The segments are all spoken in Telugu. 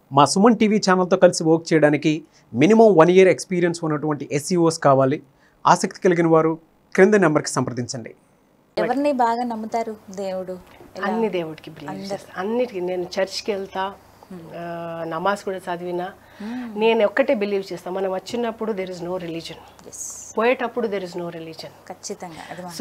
మా సుమన్ టీవీ ఛానల్తో కలిసి వర్క్ చేయడానికి మినిమం వన్ ఇయర్ ఎక్స్పీరియన్స్ ఉన్నటువంటి ఎస్సీఓస్ కావాలి ఆసక్తి కలిగిన వారు క్రింద నెంబర్కి సంప్రదించండి ఎవరిని బాగా నమ్ముతారు దేవుడు ఎలా? అన్ని దేవుడికి బిలీవ్ చేస్తా అన్నిటికీ నేను చర్చ్కి వెళ్తా ఆ, నమాజ్ కూడా చదివినా నేను ఒక్కటే బిలీవ్ చేస్తా మనం వచ్చినప్పుడు there is no religion Yes. పోయేటప్పుడు దెర్ ఇస్ నో రిలీజన్ ఖచ్చితంగా అది మా- సో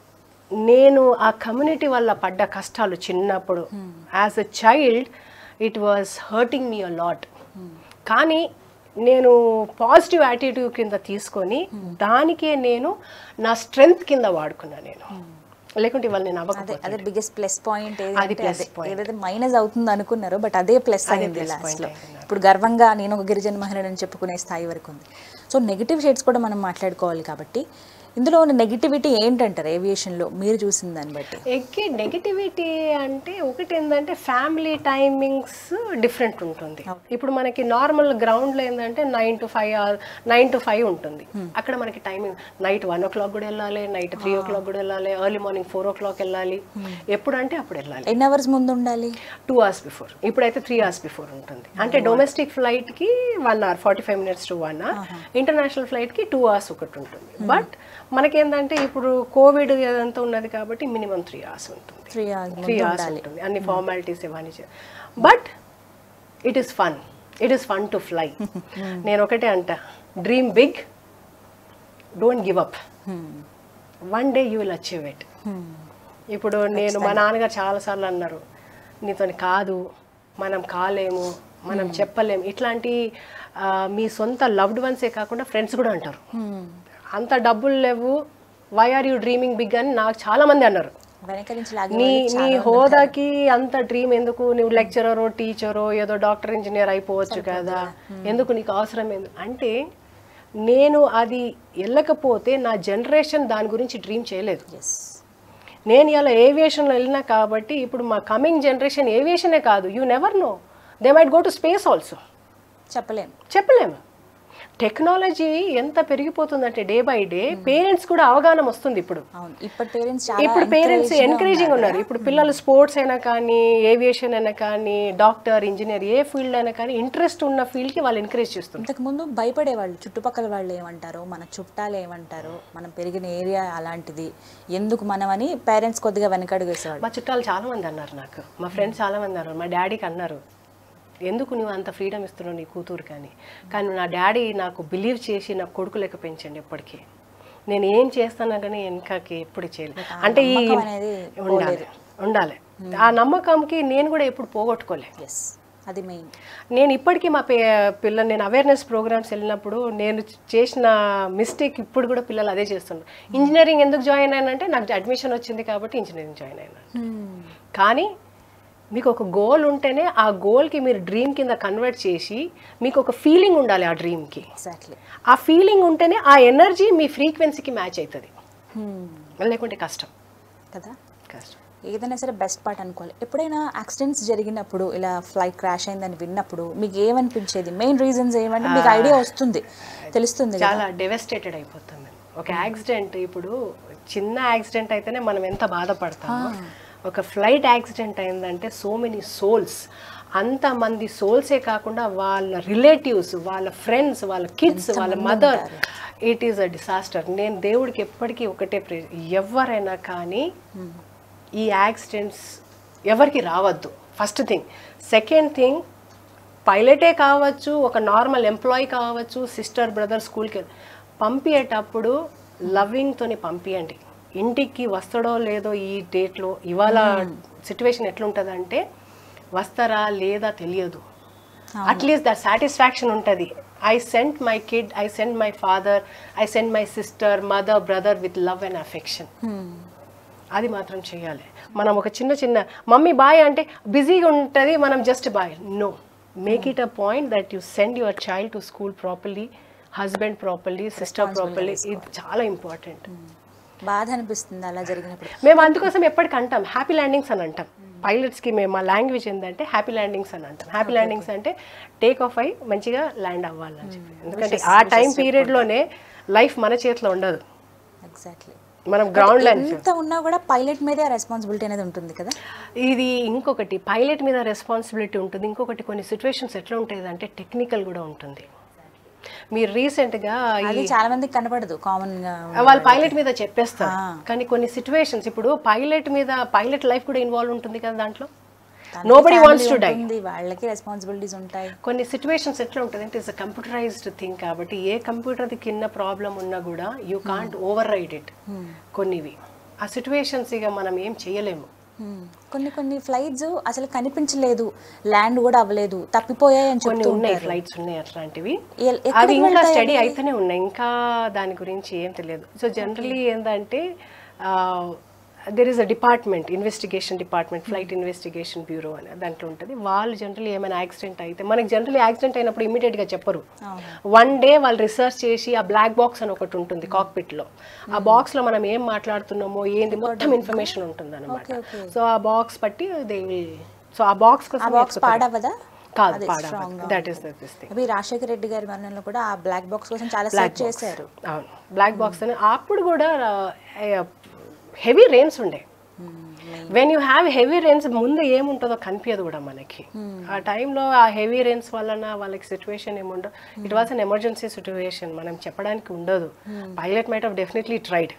నేను ఆ కమ్యూనిటీ వల్ల పడ్డ కష్టాలు చిన్నప్పుడు as a child it was hurting me a lot కానీ నేను పాజిటివ్ యాటిట్యూడ్ కింద తీసుకొని దానికే నేను నా స్ట్రెంగ్త్ కింద వాడుకున్నా నేను లేకుంటే ఇవాళ నేను అదే అవ్వకపోతే అదే బిగ్గెస్ట్ ప్లస్ పాయింట్ అది plus point. ఏదైతే మైనస్ అవుతుంది అనుకున్నారో బట్ అదే ప్లస్ అయింది plus లాస్ట్ point లో అయింది ఇప్పుడు గర్వంగా నేను ఒక గిరిజన మహిళని చెప్పుకునే స్థాయి వరకు ఉంది సో నెగిటివ్ షేడ్స్ కూడా మనం మాట్లాడుకోవాలి కాబట్టి ఇందులో ఉన్న నెగిటివిటీ ఏంటంటారు aviation లో మీరు చూసిన దాన్ని బట్టి ఎక్కి నెగిటివిటీ అంటే ఒకటి ఏంటంటే ఫ్యామిలీ టైమింగ్స్ డిఫరెంట్ ఉంటుంది ఇప్పుడు మనకి నార్మల్ గ్రౌండ్లో ఏంటంటే nine to five or nine to five ఉంటుంది అక్కడ మనకి timing night one o'clock కూడా వెళ్ళాలి నైట్ త్రీ ఓ క్లాక్ కూడా వెళ్ళాలి early morning four o'clock వెళ్ళాలి ఎప్పుడు అంటే అప్పుడు వెళ్ళాలి ఎన్ని అవర్స్ ముందు ఉండాలి టూ అవర్స్ బిఫోర్ ఇప్పుడైతే త్రీ అవర్స్ బిఫోర్ ఉంటుంది అంటే డొమెస్టిక్ ఫ్లైట్కి one hour forty five minutes to one hour international ఫ్లైట్కి టూ అవర్స్ ఒకటి ఉంటుంది బట్ మనకేంటంటే ఇప్పుడు కోవిడ్ ఏదంతా ఉన్నది కాబట్టి మినిమం త్రీ అవర్స్ ఉంటుంది త్రీ అవర్స్ త్రీ అవర్స్ ఉంటుంది అన్ని ఫార్మాలిటీస్ ఇవన్నీ but it is fun it is fun to fly నేను ఒకటే అంట dream big don't give up one day you will achieve it ఇప్పుడు నేను మా నాన్నగారు చాలాసార్లు అన్నారు నీతో కాదు మనం కాలేము మనం చెప్పలేము ఇట్లాంటి ఆ, మీ సొంత లవ్డ్ వన్సే కాకుండా ఫ్రెండ్స్ కూడా అంటారు అంత డబ్బులు లేవు why are you dreaming big అని నాకు చాలా మంది అన్నారు వెనక నుంచి లాగే నీ నీ హోదాకి అంత డ్రీమ్ ఎందుకు నువ్వు లెక్చరరో టీచరో ఏదో డాక్టర్ ఇంజనీర్ అయిపోవచ్చు కదా ఎందుకు నీకు అవసరం ఎందుకు అంటే నేను అది వెళ్ళకపోతే నా జనరేషన్ దాని గురించి డ్రీమ్ చేయలేదు ఎస్ నేను ఇలా ఏవియేషన్లో వెళ్ళినా కాబట్టి ఇప్పుడు మా కమింగ్ జనరేషన్ ఏవియేషనే కాదు you never know they might go to space also చెప్పలేము చెప్పలేము టెక్నాలజీ ఎంత పెరిగిపోతుందంటే డే బై డే పేరెంట్స్ కూడా అవగాహన వస్తుంది ఇప్పుడు అవును ఇప్పటి పేరెంట్స్ చాలా ఇప్పుడు పేరెంట్స్ ఎంకరేజింగ్ ఉన్నారు ఇప్పుడు పిల్లలు స్పోర్ట్స్ అయినా కానీ ఏవియేషన్ అయినా కానీ డాక్టర్ ఇంజనీర్ ఏ ఫీల్డ్ అయినా కానీ ఇంట్రెస్ట్ ఉన్న ఫీల్డ్కి వాళ్ళు ఎంకరేజ్ చేస్తున్నారు ఇంతకు ముందు భయపడేవాళ్ళు చుట్టుపక్కల వాళ్ళు ఏమంటారో మన చుట్టాలు ఏమంటారో మనం పెరిగిన ఏరియా అలాంటిది ఎందుకు మనం అని పేరెంట్స్ కొద్దిగా వెనకడుగు వేసేవాళ్ళు మా చుట్టాలు చాలా మంది అన్నారు నాకు మా ఫ్రెండ్స్ చాలా మంది అన్నారు మా డాడీకి అన్నారు ఎందుకు నువ్వు అంత ఫ్రీడమ్ ఇస్తున్నావు నీ కూతురు కానీ కానీ నా డాడీ నాకు బిలీవ్ చేసి నా కొడుకు లెక్క పెంచండి ఎప్పటికీ నేను ఏం చేస్తానా కానీ వెనకకి ఎప్పుడు చేయలేదు అంటే ఈ నమ్మకం అనేది ఉండాలి ఉండాలి ఆ నమ్మకంకి నేను కూడా ఎప్పుడు పోగొట్టుకోలే ఎస్ అది మెయిన్ నేను ఇప్పటికీ మా పే పిల్లలు నేను అవేర్నెస్ ప్రోగ్రామ్స్ వెళ్ళినప్పుడు నేను చేసిన మిస్టేక్ ఇప్పుడు కూడా పిల్లలు అదే చేస్తున్నారు ఇంజనీరింగ్ ఎందుకు జాయిన్ అయినంటే నాకు అడ్మిషన్ వచ్చింది కాబట్టి ఇంజనీరింగ్ జాయిన్ అయినా కానీ మీకు ఒక గోల్ ఉంటేనే ఆ గోల్కి మీరు డ్రీమ్ కింద కన్వర్ట్ చేసి మీకు ఒక ఫీలింగ్ ఉండాలి ఆ డ్రీమ్కి ఎగ్జాక్ట్లీ ఆ ఫీలింగ్ ఉంటేనే ఆ ఎనర్జీ మీ ఫ్రీక్వెన్సీకి మ్యాచ్ అవుతుంది లేకుంటే కష్టం కదా కష్టం ఏదైనా సరే బెస్ట్ పార్ట్ అనుకోవాలి ఎప్పుడైనా యాక్సిడెంట్స్ జరిగినప్పుడు ఇలా ఫ్లైట్ క్రాష్ అయిందని విన్నప్పుడు మీకు ఏమనిపించేది మెయిన్ రీజన్స్ ఏమంటే మీకు ఐడియా వస్తుంది తెలుస్తుంది కదా చాలా డెవెస్టేటెడ్ అయిపోతాం మేము ఒక యాక్సిడెంట్ ఇప్పుడు చిన్న యాక్సిడెంట్ అయితేనే మనం ఎంత బాధపడతామో ఒక ఫ్లైట్ యాక్సిడెంట్ అయిందంటే సో మెనీ సోల్స్ అంతమంది సోల్సే కాకుండా వాళ్ళ రిలేటివ్స్ వాళ్ళ ఫ్రెండ్స్ వాళ్ళ కిడ్స్ వాళ్ళ mother it is a disaster నేను దేవుడికి ఎప్పటికీ ఒకటే ప్రే ఎవరైనా కానీ ఈ యాక్సిడెంట్స్ ఎవరికి రావద్దు ఫస్ట్ థింగ్ సెకండ్ థింగ్ పైలటే కావచ్చు ఒక నార్మల్ ఎంప్లాయీ కావచ్చు సిస్టర్ బ్రదర్ స్కూల్కి పంపించేటప్పుడు లవింగ్తోని పంపించండి ఇంటికి వస్తాడో లేదో ఈ డేట్లో ఇవాళ సిచ్యువేషన్ ఎట్లుంటుందంటే వస్తారా లేదా తెలియదు అట్లీస్ట్ దట్ సాటిస్ఫాక్షన్ ఉంటుంది I sent my kid I sent my father I sent my sister mother brother with love and affection అది మాత్రం చేయాలి మనం ఒక చిన్న చిన్న మమ్మీ బాయ్ అంటే బిజీగా ఉంటుంది మనం just boy no make it a point that you send your child to school properly husband properly sister properly ఇది చాలా ఇంపార్టెంట్ బాధ అనిపిస్తుంది అలా జరిగినప్పుడు మేము అందుకోసం ఎప్పటికి అంటాం హ్యాపీ ల్యాండింగ్స్ అని అంటాం పైలట్స్కి మేము మా లాంగ్వేజ్ ఏంటంటే హ్యాపీ ల్యాండింగ్స్ అని అంటాం హ్యాపీ ల్యాండింగ్స్ అంటే టేక్ ఆఫ్ అయి మంచిగా ల్యాండ్ అవ్వాలని చెప్పి ఎందుకంటే ఆ టైం పీరియడ్లోనే లైఫ్ మన చేతిలో ఉండదు ఎగ్జాక్ట్లీ మనం గ్రౌండ్ లైన్ ఎంత ఉన్నా కూడా పైలట్ మీదే రెస్పాన్సిబిలిటీ అనేది ఉంటుంది కదా ఇది ఇంకొకటి పైలట్ మీద రెస్పాన్సిబిలిటీ ఉంటుంది ఇంకొకటి కొన్ని సిచ్యువేషన్స్ ఎట్లా ఉంటుంది అంటే టెక్నికల్ కూడా ఉంటుంది మీరు రీసెంట్గా అది చాలా మందికి కనపడదు కామన్ గా వాళ్ళు పైలట్ మీద చెప్పేస్తారు కానీ కొన్ని సిచ్యువేషన్స్ ఇప్పుడు పైలట్ మీద పైలట్ లైఫ్ కూడా ఇన్వాల్వ్ ఉంటుంది కదా దాంట్లో nobody wants to die ఉంటుంది వాళ్ళకి రెస్పాన్సిబిలిటీస్ ఉంటాయి కొన్ని సిచ్యువేషన్స్ ఎట్లా ఉంటుంది అంటే ఇట్స్ కంప్యూటరైజ్డ్ థింగ్ కాబట్టి ఏ కంప్యూటర్ది కింద ప్రాబ్లం ఉన్నా కూడా you can't override it కొన్నివి ఆ సిచ్యువేషన్స్ ఇక మనం ఏం చేయలేము Hmm. కొన్ని కొన్ని ఫ్లైట్స్ అసలు కనిపించలేదు ల్యాండ్ కూడా అవ్వలేదు తప్పిపోయాయి అని కొన్ని చెప్తూ ఉన్నాయి ఫ్లైట్స్ ఉన్నాయి అట్లాంటివి ఎల్- అవి ఎక్కడికి ఇంకా వెళ్తాయి స్టడీ అయితేనే ఉన్నాయి ఇంకా దాని గురించి ఏం తెలియదు సో జనరల్లీ ఏంటంటే there is a department investigation department flight investigation bureau అని దాంట్లో ఉంటుంది వాళ్ళు జనరల్లీ ఏమైనా యాక్సిడెంట్ అయితే మనకి జనరల్లీ యాక్సిడెంట్ అయినప్పుడు ఇమీడియట్గా చెప్పరు వన్ డే వాళ్ళు రిసర్చ్ చేసి ఆ బ్లాక్ బాక్స్ అని ఒకటి ఉంటుంది కాక్పిట్లో ఆ బాక్స్లో మనం ఏం మాట్లాడుతున్నామో ఏంది మొత్తం ఇన్ఫర్మేషన్ ఉంటుంది అనమాట సో ఆ బాక్స్ బట్టి దే విల్ సో ఆ బాక్స్ ఆ కోసం బాక్స్ పాడవదా కాదు పాడా దట్ ఈస్ దట్ ఇస్ అవి రాజశేఖర రెడ్డి గారి మరణంలో కూడా ఆ బ్లాక్ బాక్స్ కోసం చాలా సెర్చ్ చేశారు అవును బ్లాక్ బాక్స్ అని అప్పుడు కూడా హెవీ రెయిన్స్ ఉండే when you have heavy rains ముందు ఏముంటుందో కనిపించదు కూడా మనకి ఆ టైంలో ఆ హెవీ రెయిన్స్ వలన వాళ్ళకి సిచ్యువేషన్ ఏముండదు it was an emergency situation మనం చెప్పడానికి ఉండదు pilot might of definitely tried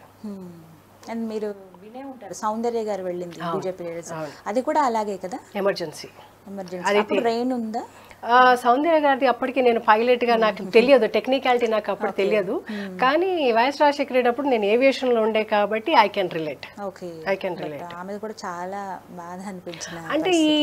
and మీరు వినే ఉంటారు సౌందర్య గారు వెళ్ళింది బీజేపీ లీడర్స్ అది కూడా అలాగే కదా ఎమర్జెన్సీ ఎమర్జెన్సీ అప్పుడు రెయిన్ ఉందా ఆ, సౌందర్య గారిది అప్పటికి నేను పైలట్ గా నాకు తెలియదు టెక్నికాలిటీ నాకు అప్పుడు తెలియదు కానీ వైఎస్ రాజశేఖర రెడ్డి అప్పుడు నేను ఏవియేషన్ లో ఉండే కాబట్టి I can relate okay I can relate ఆమె కూడా చాలా బాధ అనిపించిన అంటే ఈ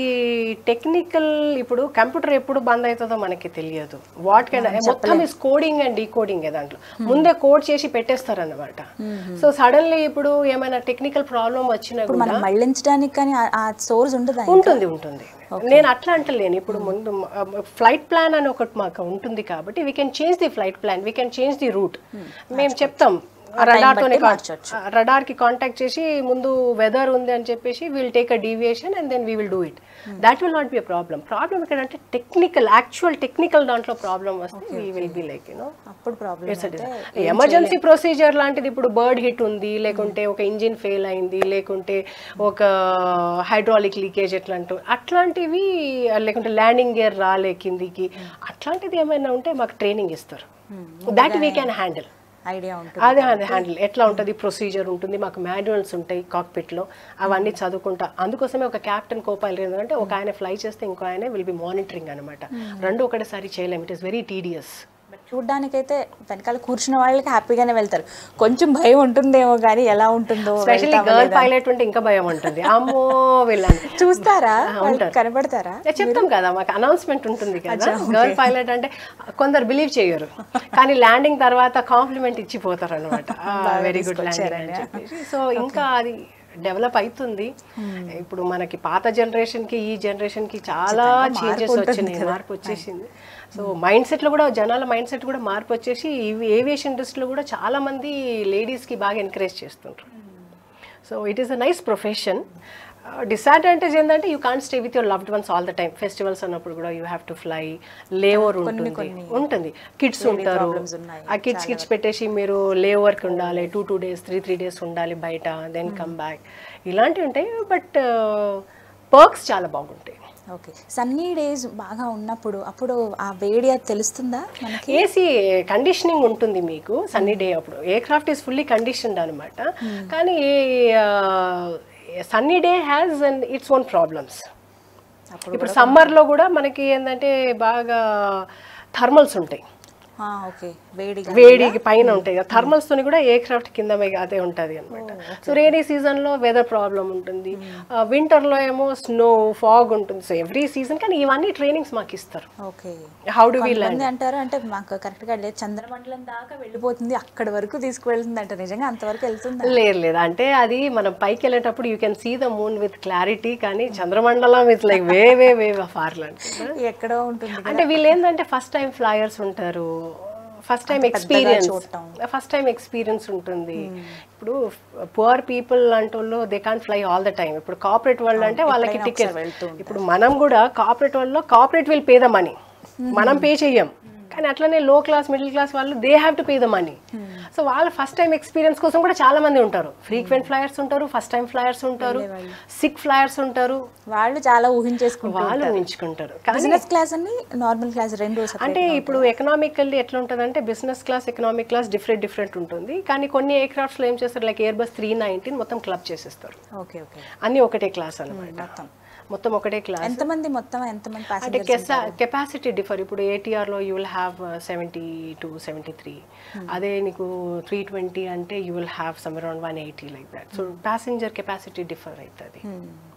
టెక్నికల్ ఇప్పుడు కంప్యూటర్ ఎప్పుడు బంద్ అవుతుందో మనకి తెలియదు వాట్ కెన్ మొత్తం ఇస్ కోడింగ్ అండ్ డీకోడింగ్ దాంట్లో ముందే కోడ్ చేసి పెట్టేస్తారు అనమాట సో సడన్లీ ఇప్పుడు ఏమైనా టెక్నికల్ ప్రాబ్లం వచ్చినా ఇప్పుడు కూడా మనం మళ్ళించడానికి కానీ ఆ- ఆ సోర్స్ ఉండదా ఉంటుంది ఉంటుంది నేను అట్లా అంటలేను ఇప్పుడు ముందు ఫ్లైట్ ప్లాన్ అని ఒకటి మాకు ఉంటుంది కాబట్టి we can change the flight plan we can change the route మేము చెప్తాం రడార్ తోనే రడార్ కి కాంటాక్ట్ చేసి ముందు వెదర్ ఉంది అని చెప్పేసి will take a deviation and then we will do it that will not be a problem problem ఇక్కడ అంటే టెక్నికల్ యాక్చువల్ టెక్నికల్ దాంట్లో ప్రాబ్లం వస్తే we will be like you know అప్పుడు ప్రాబ్లం ఎమర్జెన్సీ ప్రొసీజర్ లాంటిది ఇప్పుడు బర్డ్ హిట్ ఉంది లేకుంటే ఒక ఇంజిన్ ఫెయిల్ అయింది లేకుంటే ఒక హైడ్రాలిక్ లీకేజ్ ఎట్లాంటి అట్లాంటివి లేకుంటే ల్యాండింగ్ గేర్ రాలే కిందికి అట్లాంటిది ఏమైనా ఉంటే మాకు ట్రైనింగ్ ఇస్తారు that we can handle idea ఉంటుంది అదే అదే హ్యాండిల్ ఎట్లా ఉంటుంది ప్రొసీజర్ ఉంటుంది మాకు మాన్యువల్స్ ఉంటాయి కాక్పిట్లో అవన్నీ చదువుకుంటా అందుకోసమే ఒక క్యాప్టెన్ కోపైల్ ఎందుకంటే ఒక ఆయన ఫ్లై చేస్తే ఇంకో ఆయన విల్ బి మానిటరింగ్ అనమాట రెండు ఒకటేసారి చేయలేము it is very tedious but చూడ్డానికైతే వెనకాల కూర్చున్న వాళ్ళకి హ్యాపీగానే వెళ్తారు కొంచెం భయం ఉంటుందేమో కానీ ఎలా ఉంటుందో స్పెషల్లీ గర్ల్ పైలట్ ఉంటే ఇంకా భయం ఉంటుంది అమ్మో వెళ్ళాను చూస్తారా వాళ్ళు కనబడతారా నేను చెప్తాం కదా మాకు అనౌన్స్మెంట్ ఉంటుంది కదా గర్ల్ పైలట్ అంటే కొందరు బిలీవ్ చేయరు కానీ ల్యాండింగ్ తర్వాత కాంప్లిమెంట్ ఇచ్చిపోతారు అనమాట వెరీ గుడ్ ల్యాండింగ్ అని చెప్పేసి సో ఇంకా అది డెవలప్ అవుతుంది ఇప్పుడు మనకి పాత జనరేషన్ కి ఈ జనరేషన్ కి చాలా చేంజెస్ వచ్చినాయి మార్పు వచ్చేసింది సో మైండ్ సెట్ లో కూడా జనాల మైండ్ సెట్ కూడా మార్పు వచ్చేసి ఏవియేషన్ ఇండస్ట్రీలో కూడా చాలా మంది లేడీస్ కి బాగా ఎంకరేజ్ చేస్తుంటారు so it is a nice profession disadvantage ఏంటంటే you can't stay with your loved ones all the time festivals అన్నప్పుడు కూడా you have to fly layover ఉంటుంది ఉంటుంది కిడ్స్ ఉంటారు ఆ కిడ్స్ కిడ్స్ పెట్టేసి మీరు లేఓవర్కి ఉండాలి two two days three three days ఉండాలి బయట దెన్ కమ్ బ్యాక్ ఇలాంటివి ఉంటాయి బట్ పర్క్స్ చాలా బాగుంటాయి ఓకే సన్నీ డేస్ బాగా ఉన్నప్పుడు అప్పుడు ఆ వేడి అది తెలుస్తుందా మనకి ఏసీ కండిషనింగ్ ఉంటుంది మీకు సన్నీ డే అప్పుడు aircraft is fully conditioned అనమాట కానీ sunny day has and its own problems అప్పుడు ఇప్పుడు సమ్మర్లో కూడా మనకి ఏంటంటే బాగా థర్మల్స్ ఉంటాయి ఆ, ఓకే వేడి వేడికి పైన ఉంటాయి కదా థర్మల్స్ తోని కూడా ఎయిర్ క్రాఫ్ట్ కింద మీద అదే ఉంటుంది అనమాట సో రైనీ సీజన్ లో వెదర్ ప్రాబ్లం ఉంటుంది వింటర్ లో ఏమో స్నో ఫాగ్ ఉంటుంది సో ఎవ్రీ సీజన్ కానీ ఇవన్నీ ట్రైనింగ్స్ మాకు ఇస్తారు ఓకే హౌ డు వి కొంతమంది అంటారు అంటే మాకు కరెక్ట్ గా లేదు చంద్రమండలం దాకా వెళ్ళిపోతుంది అక్కడి వరకు తీసుకువెళ్తుంది అంట నిజంగా అంతవరకు వెళ్తుందా లేదు లేదు అంటే అది మనం పైకి వెళ్ళేటప్పుడు you can see the moon with clarity కానీ చంద్రమండలం with like way way way far లాంటి ఎక్కడో ఉంటుంది అంటే వీళ్ళు ఏంటంటే ఫస్ట్ టైం ఫ్లయర్స్ ఉంటారు first time experience first time experience ఉంటుంది ఇప్పుడు పువర్ పీపుల్ అంటూ they can fly all the time ఇప్పుడు కార్పొరేట్ వరల్డ్ అంటే వాళ్ళకి టికెట్ ఇప్పుడు మనం కూడా కార్పొరేట్ వరల్డ్ లో corporate will pay the money మనం పే చెయ్యం కానీ అట్లనే లో క్లాస్ మిడిల్ క్లాస్ వాళ్ళు they have to pay the money so వాళ్ళ ఫస్ట్ టైం ఎక్స్పీరియన్స్ కోసం కూడా చాలా మంది ఉంటారు ఫ్రీక్వెంట్ ఫ్లయర్స్ ఉంటారు ఫస్ట్ టైం ఫ్లయర్స్ ఉంటారు సిక్ ఫ్లయర్స్ ఉంటారు వాళ్ళు చాలా ఊహించేసుకుంటారు వాళ్ళు ఊహించుకుంటారు కానీ బిజినెస్ క్లాస్ అని నార్మల్ క్లాస్ రెండు separate అంటే గా ఇప్పుడు ఎకనామికల్లీ ఎట్లా ఉంటుంది అంటే business class economic class different different ఉంటుంది కానీ కొన్ని ఎయిర్ లో ఏం చేస్తారు like Airbus three nineteen మొత్తం క్లబ్ చేసేస్తారు ఉంటాయి. ఓకే ఓకే అన్ని ఒకటే క్లాస్ అన్నమాట మొత్తం మొత్తం ఒకటే క్లాస్ ఎంతమంది మొత్తం ఎంతమంది అంటే ప్యాసింజర్స్ కెపాసిటీ డిఫర్ ఇప్పుడు ATR లో you will have seventy two seventy three అదే నీకు త్రీ ట్వంటీ అంటే you will have some around one eighty like that so passenger capacity differ అవుతుంది